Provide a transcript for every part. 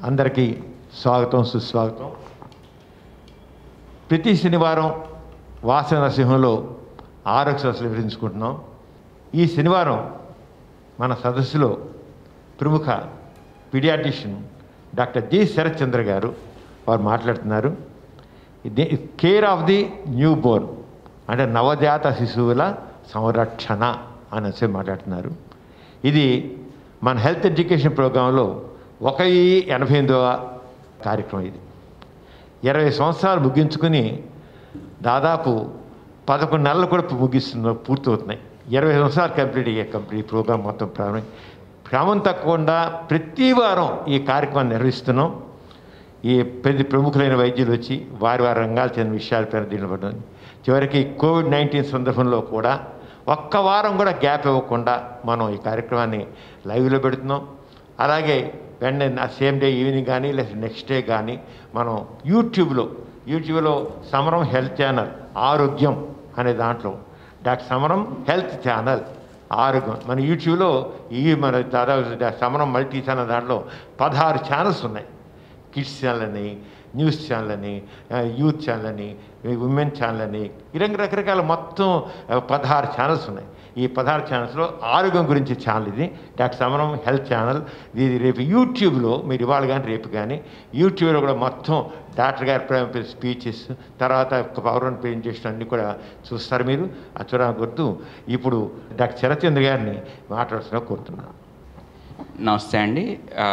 అందరికీ స్వాగతం సుస్వాగతం ప్రతి శనివారం వాసన నరసింహంలో ఆరోగ్య సదస్సులు నిర్వహించుకుంటున్నాం ఈ శనివారం మన సదస్సులో ప్రముఖ పీడియాట్రిషియన్ డాక్టర్ జి శరత్చంద్ర గారు వారు మాట్లాడుతున్నారు ఇది care of the newborn అంటే నవజాత శిశువుల సంరక్షణ అని చెప్పి మాట్లాడుతున్నారు ఇది మన హెల్త్ ఎడ్యుకేషన్ ప్రోగ్రాంలో ఒక వెయ్యి ఎనభై ఎనిమిదవ కార్యక్రమం ఇది ఇరవై సంవత్సరాలు ముగించుకుని దాదాపు పదకొండు నెలలు కూడా ముగిస్తున్న పూర్తవుతున్నాయి ఇరవై సంవత్సరాలు కంప్లీట్ అయ్యే కంప్లీట్ ప్రోగ్రాం మొత్తం ప్రారంభం క్రమం తప్పకుండా ప్రతి వారం ఈ కార్యక్రమాన్ని నిర్వహిస్తున్నాం ఈ ప్రతి ప్రముఖులైన వైద్యులు వచ్చి వారి వారి రంగాలు చెందిన విషయాలపైన దీనిలో పడ్డారు చివరికి కోవిడ్ నైన్టీన్ సందర్భంలో కూడా ఒక్క వారం కూడా గ్యాప్ ఇవ్వకుండా మనం ఈ కార్యక్రమాన్ని లైవ్లో పెడుతున్నాం అలాగే వెంటనే నా సేమ్ డే ఈవినింగ్ కానీ లేదా నెక్స్ట్ డే కానీ మనం యూట్యూబ్లో యూట్యూబ్లో సమరం హెల్త్ ఛానల్ ఆరోగ్యం అనే దాంట్లో డాక్టర్ సమరం హెల్త్ ఛానల్ ఆరోగ్యం మన యూట్యూబ్లో ఈ మన దాదాపు సమరం మల్టీ ఛానల్ దాంట్లో పదహారు ఛానల్స్ ఉన్నాయి కిడ్స్ ఛానల్ అని న్యూస్ ఛానల్ అని ఆ, యూత్ ఛానల్ అని ఉమెన్ ఛానల్ అని ఇలాంటి రకరకాల మొత్తం ఆ, పదహారు ఛానల్స్ ఉన్నాయి ఈ పదహారు ఛానల్స్లో ఆరోగ్యం గురించి ఛానల్ ఇది డాక్టర్ సమరం హెల్త్ ఛానల్ ఇది రేపు యూట్యూబ్లో మీరు ఇవాళ కానీ రేపు కానీ యూట్యూబ్లో కూడా మొత్తం డాక్టర్ గారి స్పీచెస్ తర్వాత పవర్ అండ్ ప్రెజెంటేషన్ అన్నీ కూడా చూస్తారు మీరు ఆ చూడడానికి గుర్తు ఇప్పుడు డాక్టర్ శరత్చంద్ర గారిని మాట్లాడుతున్నా కోరుతున్నాను నమస్తే అండి ఆ,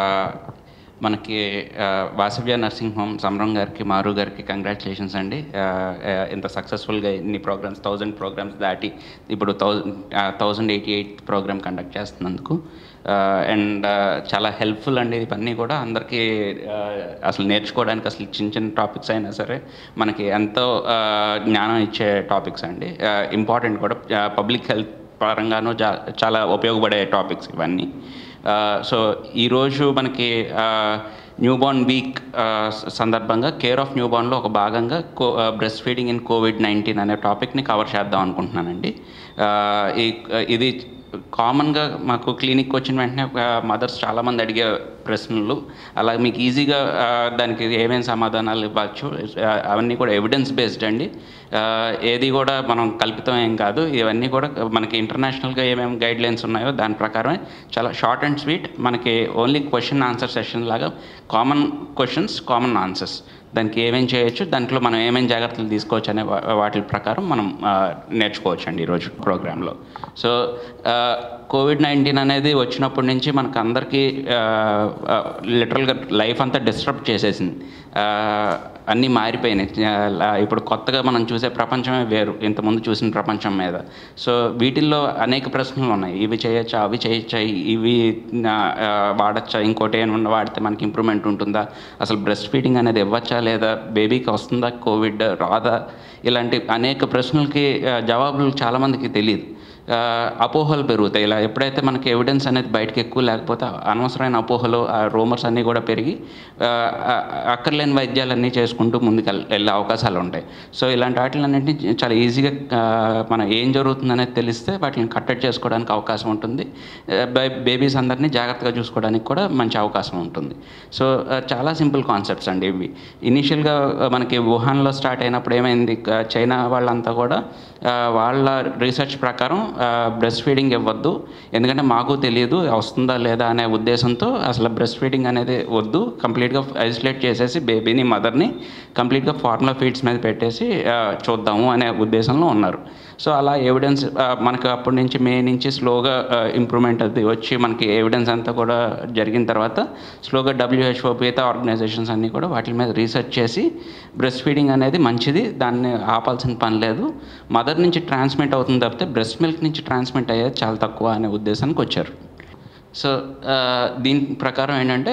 మనకి ఆ, వాసవ్య నర్సింగ్ హోమ్ సమరం గారికి మారు గారికి కంగ్రాచులేషన్స్ అండి ఆ, ఆ, ఇంత సక్సెస్ఫుల్గా ఇన్ని ప్రోగ్రామ్స్ థౌజండ్ ప్రోగ్రామ్స్ దాటి ఇప్పుడు thousand thousand eighty eight programme conduct చేస్తున్నందుకు అండ్ చాలా హెల్ప్ఫుల్ అండి ఇవన్నీ కూడా అందరికీ ఆ, అసలు నేర్చుకోవడానికి అసలు చిన్న చిన్న టాపిక్స్ అయినా సరే మనకి ఎంతో ఆ, జ్ఞానం ఇచ్చే టాపిక్స్ అండి ఇంపార్టెంట్ కూడా పబ్లిక్ హెల్త్ పరంగాను జా- చాలా ఉపయోగపడే టాపిక్స్ ఇవన్నీ సో ఈరోజు మనకి న్యూబార్న్ వీక్ సందర్భంగా కేర్ ఆఫ్ న్యూబార్న్లో ఒక భాగంగా co breast feeding in COVID nineteen అనే టాపిక్ని కవర్ చేద్దాం అనుకుంటున్నానండి ఆ, ఈ ఇది కామన్గా మాకు క్లినిక్ వచ్చిన వెంటనే మదర్స్ చాలామంది అడిగే ప్రశ్నలు అలా మీకు ఈజీగా ఆ, దానికి ఏమేమి సమాధానాలు ఇవ్వచ్చు ఆ, అవన్నీ కూడా ఎవిడెన్స్ బేస్డ్ అండి ఆ, ఏది కూడా మనం కల్పితం ఏం కాదు ఇవన్నీ కూడా మనకి ఇంటర్నేషనల్గా ఏమేమి గైడ్ లైన్స్ ఉన్నాయో దాని ప్రకారమే చాలా షార్ట్ అండ్ స్వీట్ మనకి ఓన్లీ క్వశ్చన్ ఆన్సర్ సెషన్ లాగా కామన్ క్వశ్చన్స్ కామన్ ఆన్సర్స్ దానికి ఏమేం చేయొచ్చు దాంట్లో మనం ఏమేం జాగ్రత్తలు తీసుకోవచ్చు అనే వా- వాటి ప్రకారం మనం ఆ, నేర్చుకోవచ్చు అండి ఈరోజు ప్రోగ్రాంలో సో కోవిడ్ నైన్టీన్ అనేది వచ్చినప్పటి నుంచి మనకు అందరికీ లిటరల్గా లైఫ్ అంతా డిస్టర్బ్ చేసేసింది ఆ, అన్నీ మారిపోయినాయి ఆ, ఇప్పుడు కొత్తగా మనం చూసే ప్రపంచమే వేరు ఇంతకుముందు చూసిన ప్రపంచం మీద సో వీటిల్లో అనేక ప్రశ్నలు ఉన్నాయి ఇవి చేయొచ్చా అవి చేయొచ్చా ఇవి ఆ, ఆ, వాడచ్చా ఇంకోటి ఏమన్నా వాడితే మనకి ఇంప్రూవ్మెంట్ ఉంటుందా అసలు బ్రెస్ట్ ఫీడింగ్ అనేది ఇవ్వచ్చా లేదా బేబీకి వస్తుందా కోవిడ్ రాదా ఇలాంటి అనేక ప్రశ్నలకి ఆ, జవాబులు చాలామందికి తెలియదు ఆ, అపోహలు పెరుగుతాయి ఇలా ఎప్పుడైతే మనకి ఎవిడెన్స్ అనేది బయటకు ఎక్కువ లేకపోతే అనవసరమైన అపోహలు రూమర్స్ అన్నీ కూడా పెరిగి ఆ, ఆ, అక్కర్లేని వైద్యాలన్నీ చేసుకుంటూ ముందుకు వెళ్- వెళ్ళే అవకాశాలు ఉంటాయి సో ఇలాంటి వాటిలన్నింటినీ చాలా ఈజీగా ఆ, మనం ఏం జరుగుతుందనేది తెలిస్తే వాటిని కట్టడి చేసుకోవడానికి అవకాశం ఉంటుంది బేబీస్ అందరినీ జాగ్రత్తగా చూసుకోవడానికి కూడా మంచి అవకాశం ఉంటుంది సో ఆ, చాలా సింపుల్ కాన్సెప్ట్స్ అండి ఇవి ఇనీషియల్గా మనకి వుహాన్లో స్టార్ట్ అయినప్పుడు ఏమైంది ఆ, చైనా వాళ్ళంతా కూడా ఆ, వాళ్ళ రీసెర్చ్ ప్రకారం బ్రెస్ట్ ఫీడింగ్ ఇవ్వద్దు ఎందుకంటే మాకు తెలియదు వస్తుందా లేదా అనే ఉద్దేశంతో అసలు బ్రెస్ట్ ఫీడింగ్ అనేది వద్దు కంప్లీట్గా ఐసోలేట్ చేసేసి బేబీని మదర్ని కంప్లీట్గా ఫార్ములా ఫీడ్స్ మీద పెట్టేసి ఆ, చూద్దాము అనే ఉద్దేశంలో ఉన్నారు సో అలా ఎవిడెన్స్ మనకు అప్పటి నుంచి మే నుంచి స్లోగా ఇంప్రూవ్మెంట్ అది వచ్చి మనకి ఎవిడెన్స్ అంతా కూడా జరిగిన తర్వాత స్లోగా డబ్ల్యూహెచ్ఓ మిగతా ఆర్గనైజేషన్స్ అన్నీ కూడా వాటి మీద రీసెర్చ్ చేసి బ్రెస్ట్ ఫీడింగ్ అనేది మంచిది దాన్ని ఆపాల్సిన పని లేదు మదర్ నుంచి ట్రాన్స్మిట్ అవుతుంది తప్పితే బ్రెస్ట్ మిల్క్ నుంచి ట్రాన్స్మిట్ అయ్యేది చాలా తక్కువ అనే ఉద్దేశానికి వచ్చారు సో దీని ప్రకారం ఏంటంటే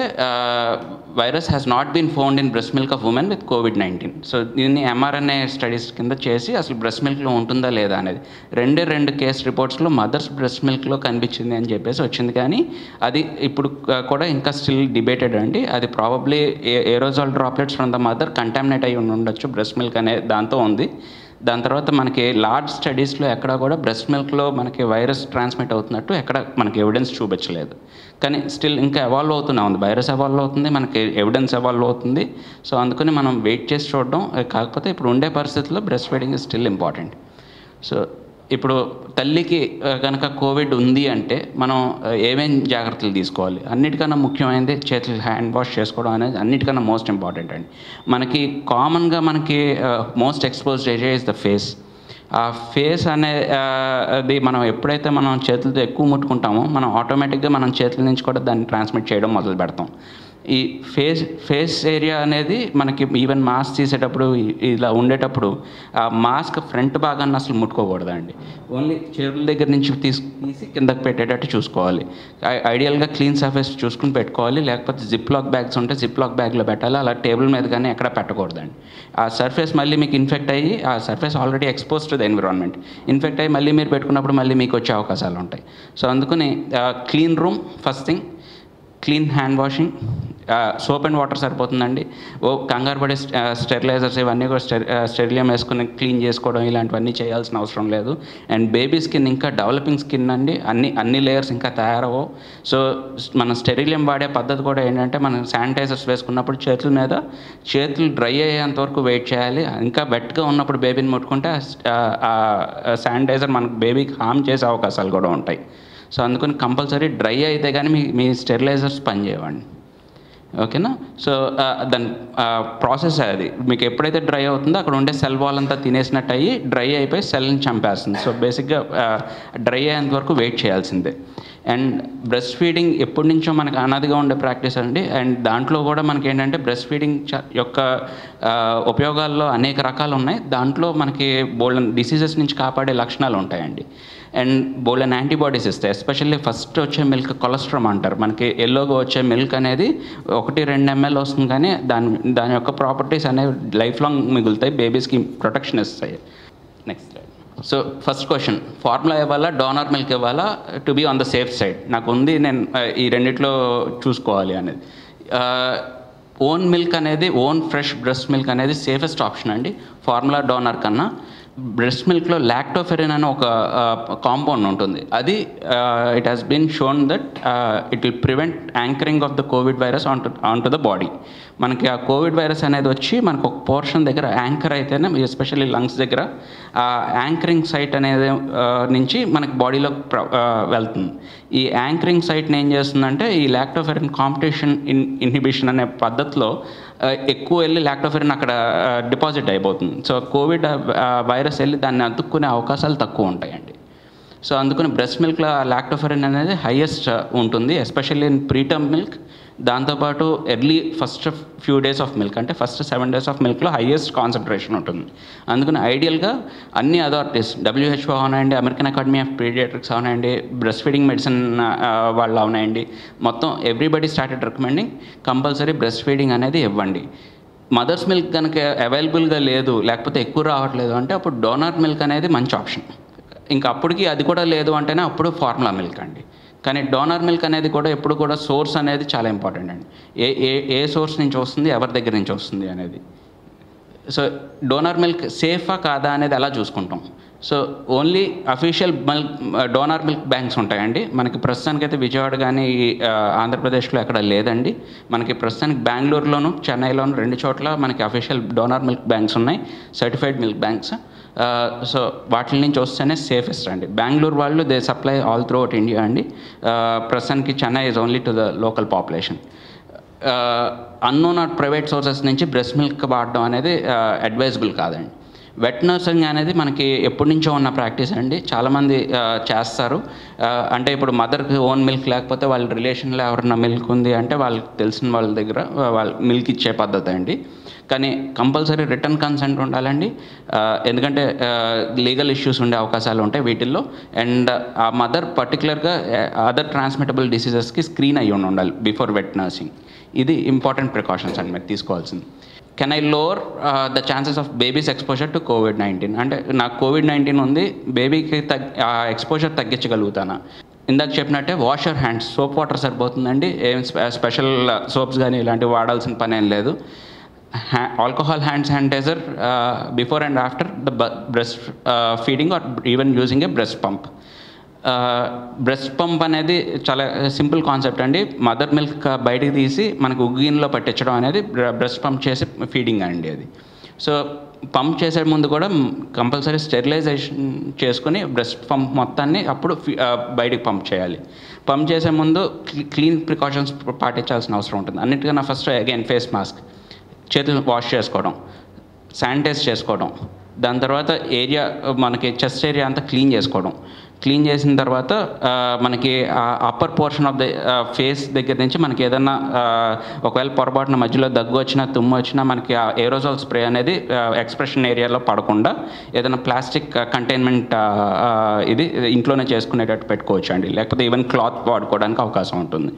virus has not been found in breast milk of women with COVID nineteen so దీన్ని ఎంఆర్ఎన్ఏ స్టడీస్ కింద చేసి అసలు బ్రెస్ట్ మిల్క్లో ఉంటుందా లేదా అనేది రెండే రెండు కేస్ రిపోర్ట్స్లో మదర్స్ బ్రెస్ట్ మిల్క్లో కనిపించింది అని చెప్పేసి వచ్చింది కానీ అది ఇప్పుడు ఆ, కూడా ఇంకా స్టిల్ డిబేటెడ్ అండి అది probably aerosol droplets from the mother contaminate అయి ఉండి ఉండొచ్చు బ్రెస్ట్ మిల్క్ అనే దాంతో ఉంది దాని తర్వాత మనకి లార్జ్ స్టడీస్లో ఎక్కడ కూడా బ్రెస్ట్ మిల్క్లో మనకి వైరస్ ట్రాన్స్మిట్ అవుతున్నట్టు ఎక్కడ మనకి ఎవిడెన్స్ చూపించలేదు కానీ స్టిల్ ఇంకా ఎవాల్వ్ అవుతూనే ఉంది వైరస్ ఎవాల్వ్ అవుతుంది మనకి ఎవిడెన్స్ ఎవాల్వ్ అవుతుంది సో అందుకని మనం వెయిట్ చేసి చూడడం కాకపోతే ఇప్పుడు ఉండే పరిస్థితుల్లో breast feeding is still important so ఇప్పుడు తల్లికి ఆ, కనుక కోవిడ్ ఉంది అంటే మనం ఆ, ఏమేం జాగ్రత్తలు తీసుకోవాలి అన్నిటికన్నా ముఖ్యమైనది చేతులు హ్యాండ్ వాష్ చేసుకోవడం అనేది అన్నిటికన్నా మోస్ట్ ఇంపార్టెంట్ అండి మనకి కామన్గా మనకి most exposed area is the face ఆ ఫేస్ అనే ఆ, అది మనం ఎప్పుడైతే మనం చేతులతో ఎక్కువ ముట్టుకుంటామో మనం ఆటోమేటిక్గా మనం చేతుల నుంచి కూడా దాన్ని ట్రాన్స్మిట్ చేయడం మొదలు పెడతాం ఈ ఫేస్ ఫేస్ ఏరియా అనేది మనకి ఈవెన్ మాస్క్ తీసేటప్పుడు ఇ- ఇలా ఉండేటప్పుడు ఆ మాస్క్ ఫ్రంట్ భాగాన్ని అసలు ముట్టుకోకూడదండి ఓన్లీ చేతుల దగ్గర నుంచి తీసి తీసి కిందకి పెట్టేటట్టు చూసుకోవాలి ఐ- ఐడియల్గా క్లీన్ సర్ఫేస్ చూసుకుని పెట్టుకోవాలి లేకపోతే జిప్ లాక్ బ్యాగ్స్ ఉంటే జిప్ లాక్ బ్యాగ్లో పెట్టాలి అలా టేబుల్ మీద కానీ ఎక్కడ పెట్టకూడదండి ఆ సర్ఫేస్ మళ్ళీ మీకు ఇన్ఫెక్ట్ అయ్యి ఆ surface already expose to the environment infect అయ్యి మళ్ళీ మీరు పెట్టుకున్నప్పుడు మళ్ళీ మీకు వచ్చే అవకాశాలు ఉంటాయి సో అందుకని clean room first thing clean hand washing soap and water సరిపోతుందండి ఓ కంగారు పడే స్టెరిలైజర్స్ ఇవన్నీ కూడా స్టెరి స్టెరిలియం వేసుకుని క్లీన్ చేసుకోవడం ఇలాంటివన్నీ చేయాల్సిన అవసరం లేదు అండ్ బేబీ స్కిన్ ఇంకా డెవలపింగ్ స్కిన్ అండి అన్ని అన్ని లేయర్స్ ఇంకా తయారవు సో మనం స్టెరిలియం వాడే పద్ధతి కూడా ఏంటంటే మనం శానిటైజర్స్ వేసుకున్నప్పుడు చేతుల మీద చేతులు డ్రై అయ్యేంత వరకు వెయిట్ చేయాలి ఇంకా వెట్గా ఉన్నప్పుడు బేబీని ముట్టుకుంటే ఆ శానిటైజర్ మనకు బేబీకి హామ్ చేసే అవకాశాలు కూడా ఉంటాయి సో అందుకని కంపల్సరీ డ్రై అయితే కానీ మీ మీ స్టెరిలైజర్స్ పనిచేయవండి ఓకేనా సో ఆ, దాని ప్రాసెస్ అది మీకు ఎప్పుడైతే డ్రై అవుతుందో అక్కడ ఉండే సెల్ వాల్ అంతా తినేసినట్టు అయ్యి డ్రై అయిపోయి సెల్ని చంపేస్తుంది సో బేసిక్గా డ్రై అయ్యేంత వరకు వెయిట్ చేయాల్సిందే అండ్ బ్రెస్ట్ ఫీడింగ్ ఎప్పటి నుంచో మనకు అనాదిగా ఉండే ప్రాక్టీస్ అండి అండ్ దాంట్లో కూడా మనకి ఏంటంటే బ్రెస్ట్ ఫీడింగ్ యొక్క ఆ, ఉపయోగాల్లో అనేక రకాలు ఉన్నాయి దాంట్లో మనకి బోల్డెన్ డిసీజెస్ నుంచి కాపాడే లక్షణాలు ఉంటాయండి అండ్ బోల్డెన్ యాంటీబాడీస్ ఇస్తాయి ఎస్పెషల్లీ ఫస్ట్ వచ్చే మిల్క్ కొలెస్ట్రామ్ అంటారు మనకి ఎల్లోగా వచ్చే మిల్క్ అనేది ఒకటి రెండు ఎంఎల్ వస్తుంది కానీ దాని దాని యొక్క ప్రాపర్టీస్ అనేవి లైఫ్ లాంగ్ మిగులుతాయి బేబీస్కి ప్రొటెక్షన్ ఇస్తాయి next so first question formula ఇవ్వాలా డోనర్ మిల్క్ ఇవ్వాలా to be on the safe side నాకు ఉంది నేను ఆ, ఈ రెండిట్లో చూసుకోవాలి అనేది ఓన్ మిల్క్ అనేది ఓన్ ఫ్రెష్ బ్రెస్ట్ మిల్క్ అనేది సేఫెస్ట్ ఆప్షన్ అండి ఫార్ములా డోనర్ కన్నా బ్రెస్ట్ మిల్క్లో లాక్టోఫెరిన్ అనే ఒక కాంపౌండ్ ఉంటుంది అది it has been shown that it will prevent anchoring of the COVID virus on to on to the body మనకి ఆ కోవిడ్ వైరస్ అనేది వచ్చి మనకు ఒక పోర్షన్ దగ్గర యాంకర్ అయితేనే ఎస్పెషల్లీ లంగ్స్ దగ్గర ఆ యాంకరింగ్ సైట్ అనేది ఆ, నుంచి మనకి బాడీలో వెళ్తుంది ఈ యాంకరింగ్ సైట్ని ఏం చేస్తుందంటే ఈ లాక్టోఫెరిన్ కాంపిటీషన్ ఇన్ ఇన్హిబిషన్ అనే పద్ధతిలో ఆ, ఎక్కువ వెళ్ళి లాక్టోఫెరిన్ అక్కడ డిపాజిట్ అయిపోతుంది సో కోవిడ్ వైరస్ వెళ్ళి దాన్ని అతుక్కునే అవకాశాలు తక్కువ ఉంటాయండి సో అందుకని బ్రెస్ట్ మిల్క్లో లాక్టోఫెరిన్ అనేది హైయెస్ట్ ఉంటుంది ఎస్పెషల్లీ ఇన్ ప్రీటర్మ్ మిల్క్ దాంతోపాటు early first few days of milk అంటే ఫస్ట్ సెవెన్ డేస్ ఆఫ్ మిల్క్లో హైయెస్ట్ కాన్సన్ట్రేషన్ ఉంటుంది అందుకని ఐడియల్గా అన్ని అథారిటీస్ డబ్ల్యూహెచ్ఓ అవునాయండి అమెరికన్ అకాడమీ ఆఫ్ పీడియాట్రిక్స్ అవునాయండి బ్రెస్ట్ ఫీడింగ్ మెడిసిన్ వాళ్ళు అవునాయండి మొత్తం everybody started recommending compulsory breast feeding అనేది ఇవ్వండి మదర్స్ మిల్క్ కనుక అవైలబుల్గా లేదు లేకపోతే ఎక్కువ రావట్లేదు అంటే అప్పుడు డోనర్ మిల్క్ అనేది మంచి ఆప్షన్ ఇంకా అప్పటికి అది కూడా లేదు అంటేనే అప్పుడు ఫార్ములా మిల్క్ అండి కానీ డోనర్ మిల్క్ అనేది కూడా ఎప్పుడు కూడా సోర్స్ అనేది చాలా ఇంపార్టెంట్ అండి ఏ ఏ ఏ సోర్స్ నుంచి వస్తుంది ఎవరి దగ్గర నుంచి వస్తుంది అనేది సో డోనర్ మిల్క్ సేఫా కాదా అనేది ఎలా చూసుకుంటాం so only official milk donor milk banks ఉంటాయండి మనకి ప్రస్తుతానికైతే విజయవాడ కానీ ఆ, ఆంధ్రప్రదేశ్లో ఎక్కడ లేదండి మనకి ప్రస్తుతానికి బెంగళూరులోను చెన్నైలోను రెండు చోట్ల మనకి అఫీషియల్ డోనర్ మిల్క్ బ్యాంక్స్ ఉన్నాయి సర్టిఫైడ్ మిల్క్ బ్యాంక్స్ సో వాటి నుంచి వస్తేనే సేఫెస్ట్ అండి బెంగళూరు వాళ్ళు they supply all throughout India అండి ఆ, ప్రస్తుతానికి Chennai is only to the local population unknown or private sources నుంచి బ్రెస్ట్ మిల్క్ వాడడం అనేది అడ్వైజబుల్ కాదండి వెట్ నర్సింగ్ అనేది మనకి ఎప్పటి నుంచో ఉన్న ప్రాక్టీస్ అండి చాలామంది ఆ, చేస్తారు ఆ, అంటే ఇప్పుడు మదర్కి ఓన్ మిల్క్ లేకపోతే వాళ్ళ రిలేషన్లో ఎవరన్నా మిల్క్ ఉంది అంటే వాళ్ళకి తెలిసిన వాళ్ళ దగ్గర వాళ్ళ మిల్క్ ఇచ్చే పద్ధతి అండి కానీ కంపల్సరీ రిటర్న్ కన్సెంట్ ఉండాలండి ఆ, ఎందుకంటే లీగల్ ఇష్యూస్ ఉండే అవకాశాలు ఉంటాయి వీటిల్లో అండ్ ఆ మదర్ పర్టికులర్గా అదర్ ట్రాన్స్మిటబుల్ డిసీజెస్కి స్క్రీన్ అయ్యి ఉండి ఉండాలి బిఫోర్ వెట్ నర్సింగ్ ఇది ఇంపార్టెంట్ ప్రికాషన్స్ అండి మీరు తీసుకోవాల్సింది can I lower the chances of babies exposure to COVID nineteen అంటే నాకు కోవిడ్ నైన్టీన్ ఉంది బేబీకి తగ్ ఎక్స్పోజర్ తగ్గించగలుగుతానా ఇందాక చెప్పినట్టే wash your hands soap water సరిపోతుందండి ఏం స్పె- స్పెషల్ సోప్స్ కానీ ఇలాంటివి వాడాల్సిన పని ఏం లేదు ha- alcohol hand sanitizer uh, before and after the bu- breast uh, feeding or even using a breast pump. Breast pump అనేది చాలా సింపుల్ కాన్సెప్ట్ అండి మదర్ మిల్క్ బయటికి తీసి మనకు ఉగ్గిన్లో పట్టించడం అనేది బ్రెస్ట్ పంప్ చేసి ఫీడింగ్ అండి అది సో పంప్ చేసే ముందు కూడా కంపల్సరీ స్టెరిలైజేషన్ చేసుకుని బ్రెస్ట్ పంప్ మొత్తాన్ని అప్పుడు ఫి- ఆ, బయటికి పంప్ చేయాలి పంప్ చేసే ముందు క్లీన్ ప్రికాషన్స్ పాటించాల్సిన అవసరం ఉంటుంది అన్నిటికన్నా ఫస్ట్ అగైన్ ఫేస్ మాస్క్ చేతులు వాష్ చేసుకోవడం శానిటైజ్ చేసుకోవడం దాని తర్వాత ఏరియా మనకి చెస్ట్ ఏరియా అంతా క్లీన్ చేసుకోవడం క్లీన్ చేసిన తర్వాత ఆ, మనకి upper portion of the face దగ్గర నుంచి మనకి ఏదన్నా ఆ, ఒకవేళ పొరపాటున మధ్యలో దగ్గు వచ్చినా తుమ్ము వచ్చినా మనకి ఆ ఏరోజాల్ స్ప్రే అనేది ఎక్స్ప్రెషన్ ఏరియాలో పడకుండా ఏదైనా ప్లాస్టిక్ కంటైన్మెంట్ ఇది ఇంట్లోనే చేసుకునేటట్టు పెట్టుకోవచ్చు అండి లేకపోతే ఈవెన్ క్లాత్ వాడుకోవడానికి అవకాశం ఉంటుంది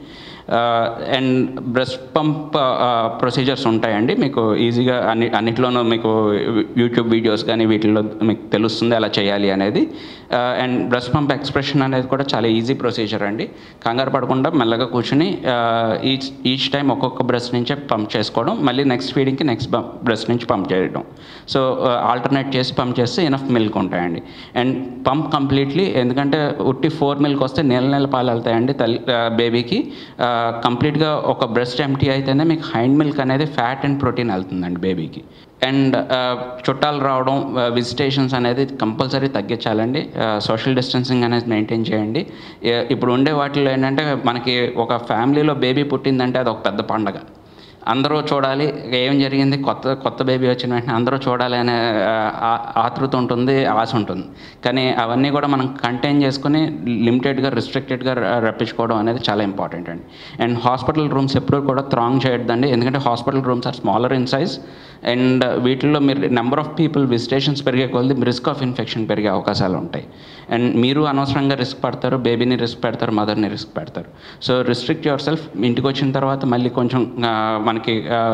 అండ్ బ్రెస్ట్ పంప్ ప్రొసీజర్స్ ఉంటాయండి మీకు ఈజీగా అన్ని అన్నిట్లోనూ మీకు యూట్యూబ్ వీడియోస్ కానీ వీటిల్లో మీకు తెలుస్తుంది అలా చేయాలి అనేది అండ్ బ్రెస్ట్ పంప్ ఎక్స్ప్రెషన్ అనేది కూడా చాలా ఈజీ ప్రొసీజర్ అండి కంగారు పడకుండా మెల్లగా కూర్చుని ఈచ్ ఈచ్ టైం ఒక్కొక్క బ్రెస్ట్ నుంచే పంప్ చేసుకోవడం మళ్ళీ నెక్స్ట్ ఫీడింగ్కి నెక్స్ట్ బ్రెస్ట్ నుంచి పంప్ చేయడం సో ఆల్టర్నేట్ చేసి పంప్ చేస్తే ఇనఫ్ మిల్క్ ఉంటాయండి అండ్ పంప్ కంప్లీట్లీ ఎందుకంటే ఉట్టి ఫోర్ మిల్క్ వస్తే నెల నెల పాలు వెళ్తాయండి తల్లి బేబీకి కంప్లీట్గా ఒక బ్రెస్ట్ ఎంటీ అయితేనే మీకు హైండ్ మిల్క్ అనేది ఫ్యాట్ అండ్ ప్రోటీన్ వెళ్తుందండి బేబీకి అండ్ చుట్టాలు రావడం విజిటేషన్స్ అనేది కంపల్సరీ తగ్గించాలండి సోషల్ డిస్టెన్సింగ్ అనేది మెయింటైన్ చేయండి ఏ- ఇప్పుడు ఉండే వాటిలో ఏంటంటే మనకి ఒక ఫ్యామిలీలో బేబీ పుట్టిందంటే అది ఒక పెద్ద పండగ అందరూ చూడాలి ఏం జరిగింది కొత్త కొత్త బేబీ వచ్చిన వెంటనే అందరూ చూడాలి అనే ఆ, ఆ- ఆతృత ఉంటుంది ఆశ ఉంటుంది కానీ అవన్నీ కూడా మనం కంటైన్ చేసుకుని లిమిటెడ్గా రిస్ట్రిక్టెడ్గా రప్పించుకోవడం అనేది చాలా ఇంపార్టెంట్ అండి అండ్ హాస్పిటల్ రూమ్స్ ఎప్పుడూ కూడా థ్రాంగ్ చేయొద్దండి ఎందుకంటే hospital rooms are smaller in size and వీటిల్లో మీరు నెంబర్ ఆఫ్ పీపుల్ విజిటేషన్స్ పెరిగే కొలది రిస్క్ ఆఫ్ ఇన్ఫెక్షన్ పెరిగే అవకాశాలు ఉంటాయి అండ్ మీరు అనవసరంగా రిస్క్ పడతారు బేబీని రిస్క్ పెడతారు మదర్ని రిస్క్ పెడతారు సో రిస్ట్రిక్ట్ యువర్ సెల్ఫ్ ఇంటికి వచ్చిన తర్వాత మళ్ళీ కొంచెం ఆ, మనకి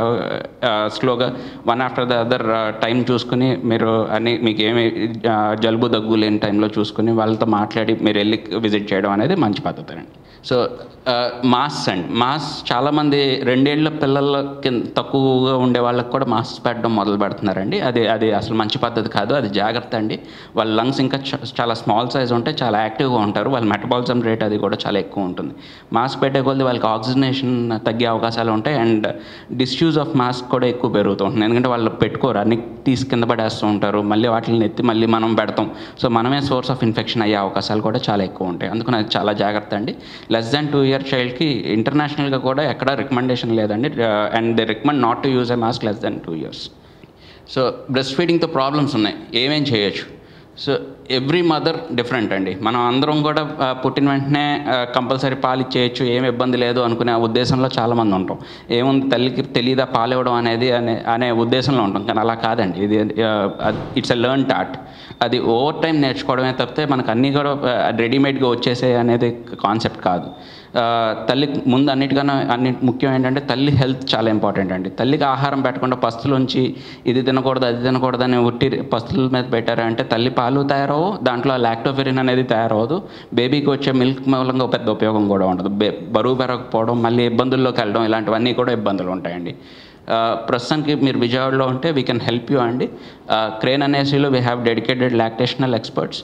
స్లోగా one after the other time చూసుకుని మీరు అన్ని మీకు ఏమి ఆ, జలుబు దగ్గు లేని టైంలో చూసుకుని వాళ్ళతో మాట్లాడి మీరు వెళ్ళి విజిట్ చేయడం అనేది మంచి పద్ధతి అండి సో మాస్క్ అండి మాస్క్ చాలామంది రెండేళ్ల పిల్లల కింద తక్కువగా ఉండే వాళ్ళకి కూడా మాస్క్ పెట్టడం మొదలు పెడుతున్నారండి అది అది అసలు మంచి పద్ధతి కాదు అది జాగ్రత్త అండి వాళ్ళ లంగ్స్ ఇంకా చ- చాలా స్మాల్ సైజ్ ఉంటే చాలా యాక్టివ్గా ఉంటారు వాళ్ళ మెటబాలిజం రేట్ అది కూడా చాలా ఎక్కువ ఉంటుంది మాస్క్ పెట్టే కొద్ది వాళ్ళకి ఆక్సిజనేషన్ తగ్గే అవకాశాలు ఉంటాయి అండ్ డిస్యూజ్ ఆఫ్ మాస్క్ కూడా ఎక్కువ పెరుగుతూ ఉంటుంది ఎందుకంటే వాళ్ళు పెట్టుకోరు అన్ని తీసి కింద పడేస్తూ ఉంటారు మళ్ళీ వాటిని ఎత్తి మళ్ళీ మనం పెడతాం సో మనమే సోర్స్ ఆఫ్ ఇన్ఫెక్షన్ అయ్యే అవకాశాలు కూడా చాలా ఎక్కువ ఉంటాయి అందుకని అది చాలా జాగ్రత్త అండి లెస్ దాన్ టూ ఇయర్ చైల్డ్కి ఇంటర్నేషనల్గా కూడా ఎక్కడ రికమెండేషన్ లేదండి and they recommend not to use a mask less than two years so breast ఫీడింగ్తో ప్రాబ్లమ్స్ ఉన్నాయి ఏమేం చేయొచ్చు సో ఎవ్రీ మదర్ డిఫరెంట్ అండి మనం అందరం కూడా ఆ, పుట్టిన వెంటనే కంపల్సరీ పాలు ఇచ్చేయచ్చు ఏం ఇబ్బంది లేదు అనుకునే ఆ ఉద్దేశంలో చాలామంది ఉంటాం ఏముంది తల్లికి తెలియదా పాలు ఇవ్వడం అనేది అనే అనే ఉద్దేశంలో ఉంటాం కానీ అలా కాదండి ఇది ఇట్స్ ఎ లెర్న్ ఆర్ట్ అది ఓవర్ టైం నేర్చుకోవడమే తప్పితే మనకు అన్నీ కూడా రెడీమేడ్గా వచ్చేసే అనేది కాన్సెప్ట్ కాదు ఆ, తల్లి ముందు అన్నిటికన్నా అన్ని ముఖ్యం ఏంటంటే తల్లి హెల్త్ చాలా ఇంపార్టెంట్ అండి తల్లికి ఆహారం పెట్టకుండా పస్తులుంచి ఇది తినకూడదు అది తినకూడదు అని ఉట్టి పస్తుల మీద పెట్టారంటే తల్లి పాలు తయారవు దాంట్లో లాక్టోఫెరిన్ అనేది తయారవదు బేబీకి వచ్చే మిల్క్ మూలంగా పెద్ద ఉపయోగం కూడా ఉండదు బే బరువు పెరగకపోవడం మళ్ళీ ఇబ్బందుల్లోకి వెళ్ళడం ఇలాంటివన్నీ కూడా ఇబ్బందులు ఉంటాయండి ఆ, ప్రస్తుతానికి మీరు విజయవాడలో ఉంటే వీ కెన్ హెల్ప్ యూ అండి క్రేన్ అనేసిలో we have dedicated lactational experts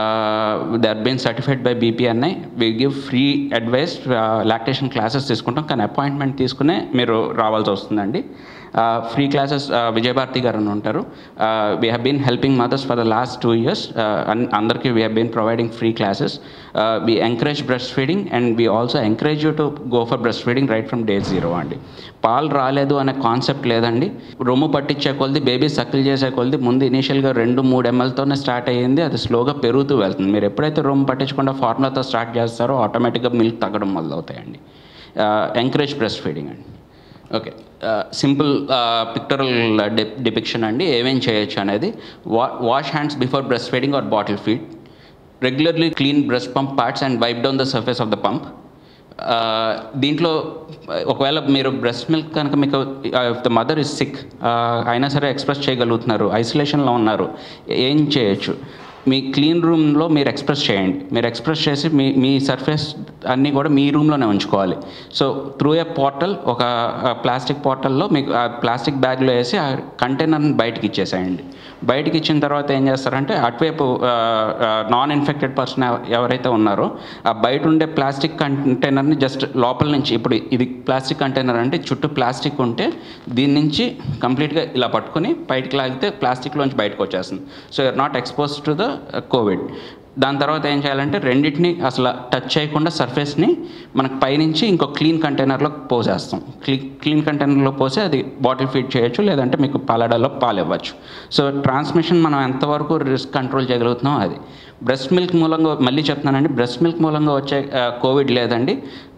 they are been certified by BPNI we give free advice lactation classes తీసుకుంటాం కానీ అపాయింట్మెంట్ తీసుకునే మీరు రావాల్సి వస్తుందండి ఫ్రీ క్లాసెస్ విజయభారతి గారు అని ఉంటారు we have been helping mothers for the last two years అందరికీ we have been providing free classes we encourage breast feeding and we also encourage you to go for breast feeding right from day zero అండి పాలు రాలేదు అనే concept లేదండి రొమ్ము పట్టించే కొలది baby Shakeel చేసే కొలది ముందు ఇనీషియల్గా రెండు మూడు ఎంఎల్తోనే స్టార్ట్ అయ్యింది అది స్లోగా పెరుగుతూ వెళ్తుంది మీరు ఎప్పుడైతే రొమ్ము పట్టించకుండా ఫార్ములాతో స్టార్ట్ చేస్తారో ఆటోమేటిక్గా మిల్క్ తగ్గడం మొదలవుతాయండి ఎంకరేజ్ బ్రెస్ట్ ఫీడింగ్ అండి ఓకే సింపుల్ పిక్టరల్ డిపిక్షన్ అండి ఏమేం చేయొచ్చు అనేది వా wash hands before breast feeding or bottle feed regularly clean breast pump parts and wipe down the surface of the pump దీంట్లో ఒకవేళ మీరు బ్రెస్ట్ మిల్క్ కనుక మీకు ద మదర్ ఇస్ సిక్ అయినా సరే ఎక్స్ప్రెస్ చేయగలుగుతున్నారు ఐసోలేషన్లో ఉన్నారు ఏం చేయొచ్చు మీ క్లీన్ రూమ్లో మీరు ఎక్స్ప్రెస్ చేయండి మీరు ఎక్స్ప్రెస్ చేసి మీ మీ సర్ఫేస్ అన్నీ కూడా మీ రూమ్లోనే ఉంచుకోవాలి సో త్రూ ఏ పోర్టల్ ఒక ప్లాస్టిక్ పోర్టల్లో మీకు ఆ ప్లాస్టిక్ బ్యాగ్లో వేసి ఆ కంటైనర్ని బయటకి ఇచ్చేసేయండి బయటకి ఇచ్చిన తర్వాత ఏం చేస్తారంటే అటువైపు నాన్ ఇన్ఫెక్టెడ్ పర్సన్ ఎవరైతే ఉన్నారో ఆ బయట ఉండే ప్లాస్టిక్ కంటైనర్ని జస్ట్ లోపల నుంచి ఇప్పుడు ఇది ప్లాస్టిక్ కంటైనర్ అంటే చుట్టూ ప్లాస్టిక్ ఉంటే దీని నుంచి కంప్లీట్గా ఇలా పట్టుకొని బయటికి లాగితే ప్లాస్టిక్లోంచి బయటకు వచ్చేస్తుంది so you're not expose to the COVID దాని తర్వాత ఏం చేయాలంటే రెండింటిని అసలు టచ్ చేయకుండా సర్ఫేస్ని మనకు పైనుంచి ఇంకో క్లీన్ కంటైనర్లో పోసేస్తాం క్లీ క్లీన్ కంటైనర్లో పోసి అది బాటిల్ ఫీడ్ చేయొచ్చు లేదంటే మీకు పాలడాలో పాలు ఇవ్వచ్చు సో ట్రాన్స్మిషన్ మనం ఎంతవరకు రిస్క్ కంట్రోల్ చేయగలుగుతున్నాం అది బ్రెస్ట్ మిల్క్ మూలంగా మళ్ళీ చెప్తున్నానండి బ్రెస్ట్ మిల్క్ మూలంగా వచ్చే కోవిడ్ లేదండి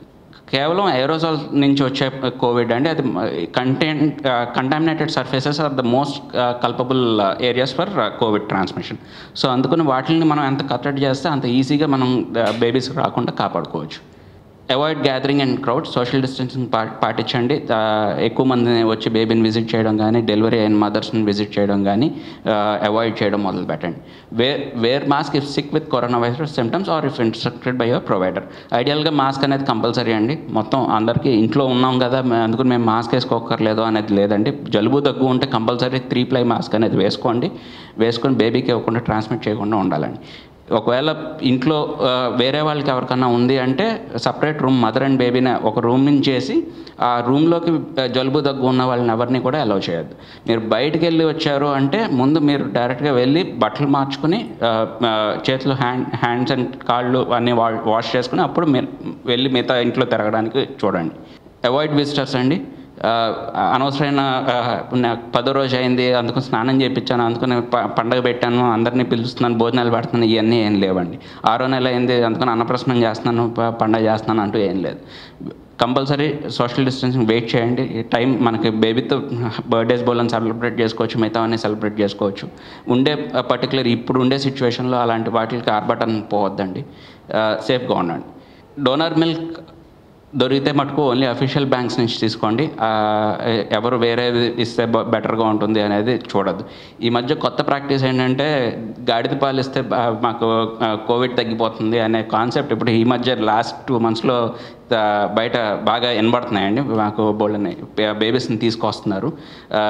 కేవలం ఏరోజాల్ నుంచి వచ్చే కోవిడ్ అండి అది content contaminated surfaces are the most culpable areas for COVID transmission so అందుకని వాటిని మనం ఎంత కట్టడి చేస్తే అంత ఈజీగా మనం బేబీస్ రాకుండా కాపాడుకోవచ్చు avoid gathering and crowd social distancing పా పాటించండి ఆ, ఎక్కువ మందిని వచ్చి బేబీని విజిట్ చేయడం కానీ డెలివరీ అయిన మదర్స్ని విజిట్ చేయడం కానీ అవాయిడ్ చేయడం మొదలు పెట్టండి wear wear mask if sick with corona virus symptoms or if instructed by your provider ఐడియల్గా మాస్క్ అనేది కంపల్సరీ అండి మొత్తం అందరికీ ఇంట్లో ఉన్నాం కదా మే- అందుకని మేము మాస్క్ వేసుకోకర్లేదు అనేది లేదండి జలుబు దగ్గు ఉంటే కంపల్సరీ త్రీ ప్లై మాస్క్ అనేది వేసుకోండి వేసుకొని బేబీకి ఇవ్వకుండా ట్రాన్స్మిట్ చేయకుండా ఉండాలండి ఒకవేళ ఇంట్లో ఆ, వేరే వాళ్ళకి ఎవరికన్నా ఉంది అంటే సపరేట్ రూమ్ మదర్ అండ్ బేబీని ఒక రూమ్ నుంచి చేసి ఆ రూమ్లోకి ఆ, జలుబు దగ్గు ఉన్న వాళ్ళని ఎవరిని కూడా అలౌ చేయొద్దు మీరు బయటికి వెళ్ళి వచ్చారు అంటే ముందు మీరు డైరెక్ట్గా వెళ్ళి బట్టలు మార్చుకుని ఆ, ఆ, చేతులు హ్యాండ్ హ్యాండ్స్ అండ్ కాళ్ళు అన్నీ వా వాష్ చేసుకుని అప్పుడు మీరు వెళ్ళి మిగతా ఇంట్లో తిరగడానికి చూడండి అవాయిడ్ విజిటర్స్ అండి ఆ, అనవసరమైన ఆ, నాకు పదో రోజు అయింది అందుకు స్నానం చేయించాను అందుకని ప- పండగ పెట్టాను అందరినీ పిలుస్తున్నాను భోజనాలు పెడుతున్నాను ఇవన్నీ ఏం లేవండి ఆరో నెల అయింది అందుకని అన్నప్రసన్నం చేస్తున్నాను ప- పండగ చేస్తున్నాను అంటూ ఏం లేదు కంపల్సరీ సోషల్ డిస్టెన్సింగ్ వెయిట్ చేయండి ఈ టైం మనకి బేబీతో బర్త్డేస్ బోలని సెలబ్రేట్ చేసుకోవచ్చు మిగతావన్నీ సెలబ్రేట్ చేసుకోవచ్చు ఉండే పర్టికులర్ ఇప్పుడు ఉండే సిచ్యువేషన్లో అలాంటి వాటికి ఆర్భటం పోవద్దండి సేఫ్గా ఉండండి డోనర్ మిల్క్ దొరికితే మటుకు ఓన్లీ అఫీషియల్ బ్యాంక్స్ నుంచి తీసుకోండి ఆ, ఎ- ఎవరు వేరే ఇస్తే బ- బెటర్గా ఉంటుంది అనేది చూడద్దు ఈ మధ్య కొత్త ప్రాక్టీస్ ఏంటంటే గాడిద పాలు ఇస్తే బా- మాకు ఆ, కోవిడ్ తగ్గిపోతుంది అనే కాన్సెప్ట్ ఇప్పుడు ఈ మధ్య లాస్ట్ టూ మంత్స్లో ఆ, బయట బాగా వినబడుతున్నాయండి మాకు బోళ్ళని బేబీస్ని తీసుకొస్తున్నారు ఆ,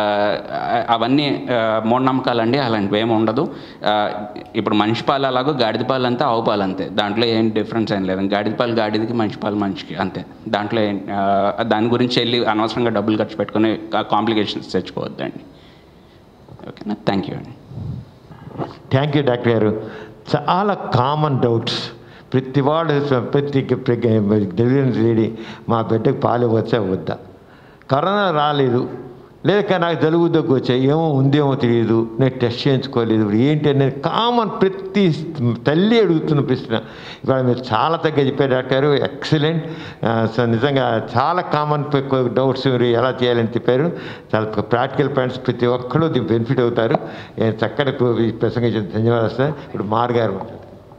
అవన్నీ ఆ, మూఢనమ్మకాలండి అలాంటివి ఏమి ఉండదు ఆ, ఇప్పుడు మనిషి పాలు అలాగో గాడిద పాలు అంతే ఆవు పాలు అంతే దాంట్లో ఏం డిఫరెన్స్ ఏం లేదు గాడిద పాలు గాడిదకి మనిషి పాలు మనిషికి అంతే దాంట్లో ఏం- ఆ, దాని గురించి వెళ్ళి అనవసరంగా డబ్బులు ఖర్చు పెట్టుకుని కాంప్లికేషన్స్ తెచ్చుకోవద్దండి ఓకేనా థ్యాంక్ యూ అండి థ్యాంక్ యూ డాక్టర్ గారు చాలా కామన్ డౌట్స్ ప్రతి వాడు ప్రతి డెలివరీ లేడీ మా బిడ్డకు పాలు ఇవ్వచ్చా వద్దా కరోనా రాలేదు లేక నాకు జలుబు దగ్గు వచ్చాయి ఏమో ఉందేమో తెలియదు నేను టెస్ట్ చేయించుకోలేదు ఇప్పుడు ఏంటి అనేది కామన్ ప్రతి తల్లి అడుగుతున్న ప్రశ్న ఇవాళ మీరు చాలా తగ్గ చెప్పారు డాక్టర్ ఎక్సలెంట్ సో నిజంగా చాలా కామన్ డౌట్స్ మీరు ఎలా చేయాలని చెప్పారు చాలా ప్రాక్టికల్ పాయింట్స్ ప్రతి ఒక్కరు దీనికి బెనిఫిట్ అవుతారు ఏ చక్కటి ప్రసంగించిన ధన్యవాదాలు సార్ ఇప్పుడు మార్ గారు మాట్లాడతారు.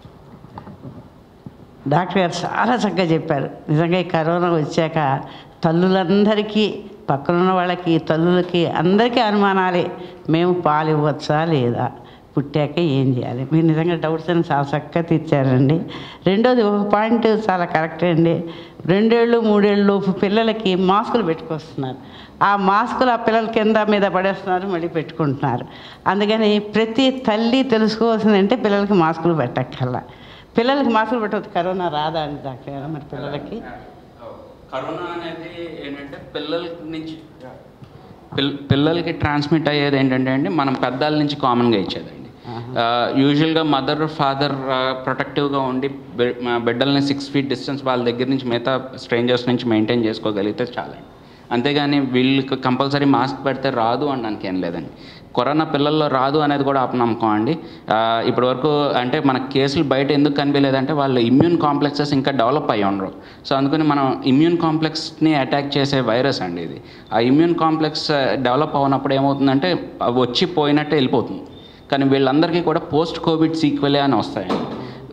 డాక్టర్ గారు చాలా చక్కగా చెప్పారు నిజంగా ఈ కరోనా వచ్చాక తల్లులందరికీ పక్కనున్న వాళ్ళకి తల్లులకి అందరికీ అనుమానాలే మేము పాలు ఇవ్వచ్చా లేదా పుట్టాక ఏం చేయాలి మీరు నిజంగా డౌట్స్ అని చాలా చక్కగా తెచ్చారండి రెండోది ఒక పాయింట్ చాలా కరెక్ట్ అండి రెండేళ్ళు మూడేళ్ళు లోపు పిల్లలకి మాస్కులు పెట్టుకొస్తున్నారు ఆ మాస్కులు ఆ పిల్లల కింద మీద పడేస్తున్నారు మళ్ళీ పెట్టుకుంటున్నారు అందుకని ప్రతి తల్లి తెలుసుకోవాల్సింది అంటే పిల్లలకి మాస్కులు పెట్టక్కల్లా పిల్లలకి మాస్కులు పెట్టవద్దు కరోనా రాదా అండి డాక్టర్ గారు మరి పిల్లలకి కరోనా అనేది ఏంటంటే పిల్లల నుంచి పిల్ పిల్లలకి ట్రాన్స్మిట్ అయ్యేది ఏంటంటే అండి మనం పెద్దల నుంచి కామన్గా ఇచ్చేదండి యూజువల్గా మదర్ ఫాదర్ ప్రొటెక్టివ్గా ఉండి బి- మా బిడ్డల్ని సిక్స్ ఫీట్ డిస్టెన్స్ వాళ్ళ దగ్గర నుంచి మిగతా స్ట్రేంజర్స్ నుంచి మెయింటైన్ చేసుకోగలిగితే చాలండి అంతేగాని వీళ్ళకి కంపల్సరీ మాస్క్ పెడితే రాదు అనడానికి ఏం లేదండి కరోనా పిల్లల్లో రాదు అనేది కూడా అపనమ్మకం అండి ఆ, ఇప్పటి వరకు అంటే మన కేసులు బయట ఎందుకు కనిపించలేదంటే వాళ్ళు ఇమ్యూన్ కాంప్లెక్సెస్ ఇంకా డెవలప్ అయ్యి ఉండరు సో అందుకని మనం ఇమ్యూన్ కాంప్లెక్స్ని అటాక్ చేసే వైరస్ అండి ఇది ఆ ఇమ్యూన్ కాంప్లెక్స్ డెవలప్ అవునప్పుడు ఏమవుతుందంటే అవి వచ్చి పోయినట్టే వెళ్ళిపోతుంది కానీ వీళ్ళందరికీ కూడా పోస్ట్ కోవిడ్ సీక్వెలే అని వస్తాయండి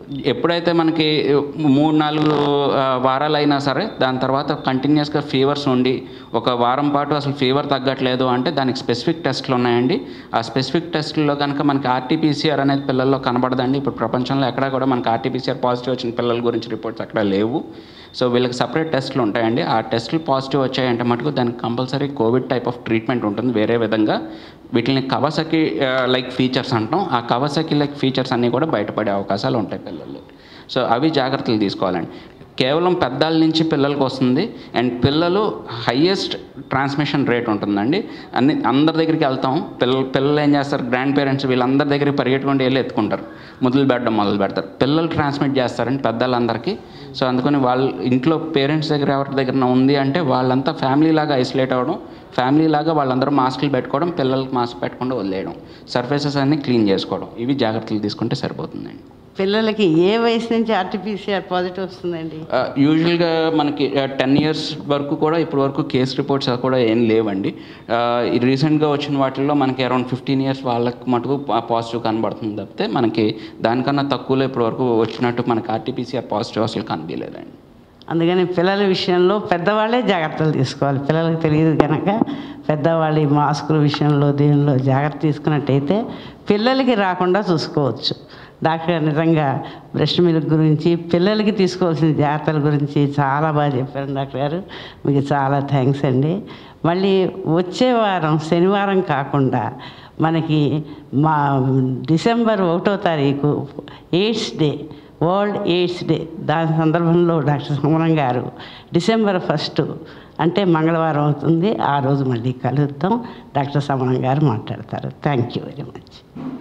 ఎప్పుడైతే మనకి మూడు నాలుగు ఆ, వారాలు అయినా సరే దాని తర్వాత కంటిన్యూస్గా ఫీవర్స్ ఉండి ఒక వారం పాటు అసలు ఫీవర్ తగ్గట్లేదు అంటే దానికి స్పెసిఫిక్ టెస్ట్లు ఉన్నాయండి ఆ స్పెసిఫిక్ టెస్ట్లో కనుక మనకి ఆర్టీపీసీఆర్ అనేది పిల్లల్లో కనబడదండి ఇప్పుడు ప్రపంచంలో ఎక్కడా కూడా మనకి ఆర్టీపీసీఆర్ పాజిటివ్ వచ్చిన పిల్లల గురించి రిపోర్ట్స్ అక్కడ లేవు సో వీళ్ళకి సపరేట్ టెస్ట్లు ఉంటాయండి ఆ టెస్ట్లు పాజిటివ్ వచ్చాయంటే మటుకు దానికి compulsory COVID type of treatment ఉంటుంది వేరే విధంగా వీటిని కవసకి లైక్ ఫీచర్స్ అంటాం ఆ కవసకి లైక్ ఫీచర్స్ అన్నీ కూడా బయటపడే అవకాశాలు ఉంటాయి పిల్లల్లో సో అవి జాగ్రత్తలు తీసుకోవాలండి కేవలం పెద్దాల నుంచి పిల్లలకు వస్తుంది అండ్ పిల్లలు హయ్యెస్ట్ ట్రాన్స్మిషన్ రేట్ ఉంటుందండి అన్ని అందరి దగ్గరికి వెళ్తాం పిల్లలు పిల్లలు ఏం చేస్తారు గ్రాండ్ పేరెంట్స్ వీళ్ళందరి దగ్గరికి పరిగెట్టుకుంటూ వెళ్ళి ఎత్తుకుంటారు మొదలు పెట్టడం మొదలు పెడతారు పిల్లలు ట్రాన్స్మిట్ చేస్తారండి పెద్దలందరికీ సో అందుకని వాళ్ళ ఇంట్లో పేరెంట్స్ దగ్గర ఎవరి దగ్గర ఉంది అంటే వాళ్ళంతా ఫ్యామిలీ లాగా ఐసోలేట్ అవ్వడం ఫ్యామిలీ లాగా వాళ్ళందరూ మాస్కులు పెట్టుకోవడం పిల్లలకి మాస్క్ పెట్టకుండా వదిలేయడం సర్ఫేసెస్ అన్ని క్లీన్ చేసుకోవడం ఇవి జాగ్రత్తలు తీసుకుంటే సరిపోతుందండి పిల్లలకి ఏ వయసు నుంచి ఆర్టీపీసీఆర్ పాజిటివ్ వస్తుందండి యూజువల్గా మనకి టెన్ ఇయర్స్ వరకు కూడా ఇప్పటి వరకు కేస్ రిపోర్ట్స్ కూడా ఏం లేవండి రీసెంట్గా వచ్చిన వాటిల్లో మనకి అరౌండ్ ఫిఫ్టీన్ ఇయర్స్ వాళ్ళకి మటుకు పాజిటివ్ కనబడుతుంది తప్పితే మనకి దానికన్నా తక్కువలో ఇప్పటి వరకు వచ్చినట్టు మనకి ఆర్టీపీసీఆర్ పాజిటివ్ అసలు కనిపించలేదండి అందుకని పిల్లల విషయంలో పెద్దవాళ్ళే జాగ్రత్తలు తీసుకోవాలి పిల్లలకు తెలియదు కనుక పెద్దవాళ్ళు ఈ మాస్కుల విషయంలో దీనిలో జాగ్రత్త తీసుకున్నట్టయితే పిల్లలకి రాకుండా చూసుకోవచ్చు డాక్టర్ గారు నిజంగా బ్రెస్ట్ మిల్క్ గురించి పిల్లలకి తీసుకోవాల్సిన జాగ్రత్తల గురించి చాలా బాగా చెప్పారు డాక్టర్ గారు మీకు చాలా థ్యాంక్స్ అండి మళ్ళీ వచ్చే వారం శనివారం కాకుండా మనకి మా డిసెంబర్ ఒకటో తారీఖు AIDS day world AIDS day దాని సందర్భంలో డాక్టర్ సమరం గారు డిసెంబర్ ఫస్ట్ అంటే మంగళవారం అవుతుంది ఆ రోజు మళ్ళీ కలుద్దాం డాక్టర్ సమరం గారు మాట్లాడతారు థ్యాంక్ యూ వెరీ మచ్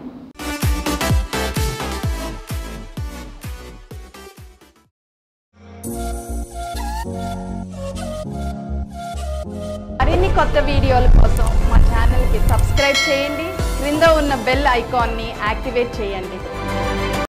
మరిన్ని కొత్త వీడియోల కోసం మా ఛానల్కి సబ్స్క్రైబ్ చేయండి క్రింద ఉన్న బెల్ ఐకాన్ని యాక్టివేట్ చేయండి